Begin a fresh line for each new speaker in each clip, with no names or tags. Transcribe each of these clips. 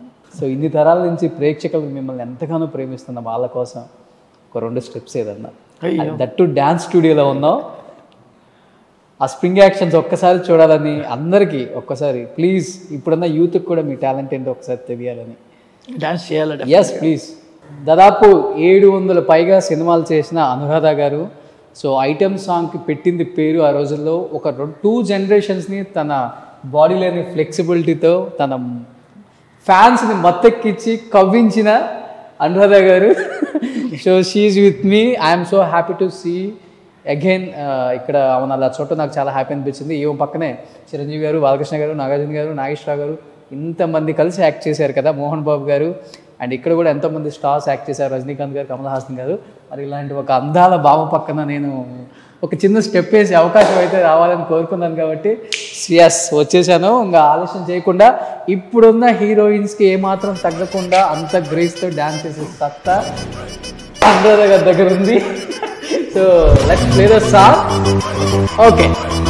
So ఇన్ని తరాల నుంచి ప్రేక్షకులు మిమ్మల్ని ఎంతగానో ప్రేమిస్తున్న వాళ్ళ కోసం ఒక రెండు స్టెప్స్ ఏదన్నా
అయ్యో.
దట్టు డ్యాన్స్ స్టూడియోలో ఉన్నాం ఆ స్ప్రింగ్ యాక్షన్స్ ఒక్కసారి చూడాలని అందరికీ ఒక్కసారి ప్లీజ్ ఇప్పుడున్న యూత్కి కూడా మీ టాలెంట్ ఏంటో ఒకసారి తెలియాలని
డాన్స్ చేయాలి
ఎస్ ప్లీజ్ దాదాపు ఏడు వందల పైగా సినిమాలు చేసిన అనురాధ గారు సో ఐటమ్ సాంగ్కి పెట్టింది పేరు ఆ రోజుల్లో ఒక టూ జనరేషన్స్ని తన బాడీలోని ఫ్లెక్సిబిలిటీతో తన ఫ్యాన్స్ని మత్తెక్కించి కవ్వించిన అనురాధ గారు so she with me I'm so happy to see again ఇక్కడ అవును అలా చోట నాకు చాలా హ్యాపీ అనిపించింది ఈ పక్కనే చిరంజీవి గారు బాలకృష్ణ గారు నాగార్జున గారు నాగేశ్వరరావు గారు ఇంతమంది కలిసి యాక్ట్ చేశారు కదా మోహన్ బాబు గారు అండ్ ఇక్కడ కూడా ఎంతోమంది స్టార్స్ యాక్ట్ చేశారు రజనీకాంత్ గారు కమల్ హాసన్ గారు మరి ఇలాంటి ఒక అందాల భావ పక్కన నేను ఒక చిన్న స్టెప్ వేసే అవకాశం అయితే రావాలని కోరుకున్నాను కాబట్టి ఎస్ వచ్చేసాను ఇంకా ఆలస్యం చేయకుండా ఇప్పుడున్న హీరోయిన్స్కి ఏమాత్రం తగ్గకుండా అంత గ్రేస్తో డ్యాన్స్ చేసే సత్తా అనురాధ గారి దగ్గర ఉంది so let's play the song okay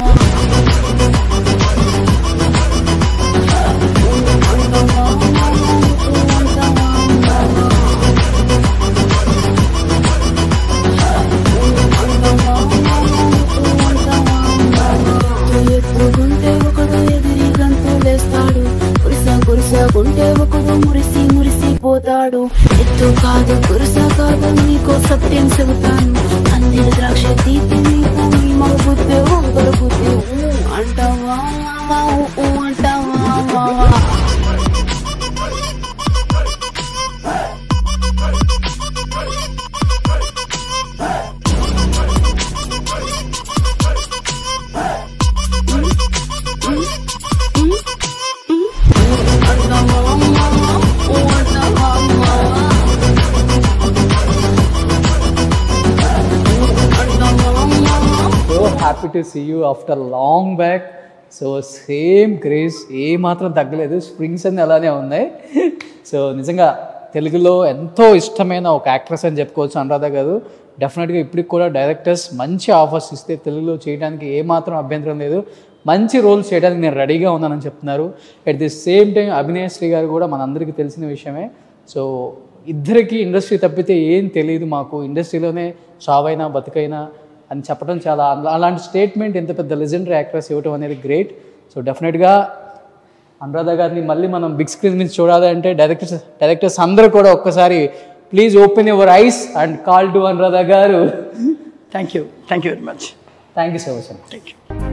ఎత్తుకుంటే ఒకడు ఎదిరి గంతులేస్తాడు కురిస కురిసకుంటే ఒకడు మురిసి మురిసిపోతాడు ఎత్తు కాదు కురిస కాదు నీకో సత్యం చెబుతాను అందిన ద్రాక్ష తీపి నీకు నీ మగ బుద్ధి ఒకడ బుద్ధి ఊ అంటావా ఊ అంటావా
so happy to see you after long back so same craze ఏ మాత్రం తగ్గలేదు స్ప్రింగ్స్ అన్ని అలానే ఉన్నాయి సో నిజంగా తెలుగులో ఎంతో ఇష్టమైన ఒక యాక్ట్రెస్ అని చెప్పుకోవచ్చు అనురాధ గారు డెఫినెట్గా ఇప్పటికి కూడా డైరెక్టర్స్ మంచి ఆఫర్స్ ఇస్తే తెలుగులో చేయడానికి ఏ మాత్రం అభ్యంతరం లేదు మంచి రోల్స్ చేయడానికి నేను రెడీగా ఉన్నానని చెప్తున్నారు at the same time Abhinaya Sri గారు కూడా మనందరికీ తెలిసిన విషయమే సో ఇద్దరికి ఇండస్ట్రీ తప్పితే ఏం తెలియదు మాకు ఇండస్ట్రీలోనే చావైనా బతుకైనా అని చెప్పడం చాలా అలా- అలాంటి స్టేట్మెంట్ ఎంత పెద్ద లెజెండరీ యాక్ట్రెస్ ఇవ్వడం అనేది గ్రేట్ సో డెఫినెట్గా అనురాధ గారిని మళ్ళీ మనం బిగ్ స్క్రీన్ మీద చూడాలి అంటే డైరెక్టర్స్ డైరెక్టర్స్ అందరూ కూడా ఒక్కసారి please open your eyes and call to Anuradha గారు
thank you thank you very much
thank you so much అండి
థ్యాంక్ యూ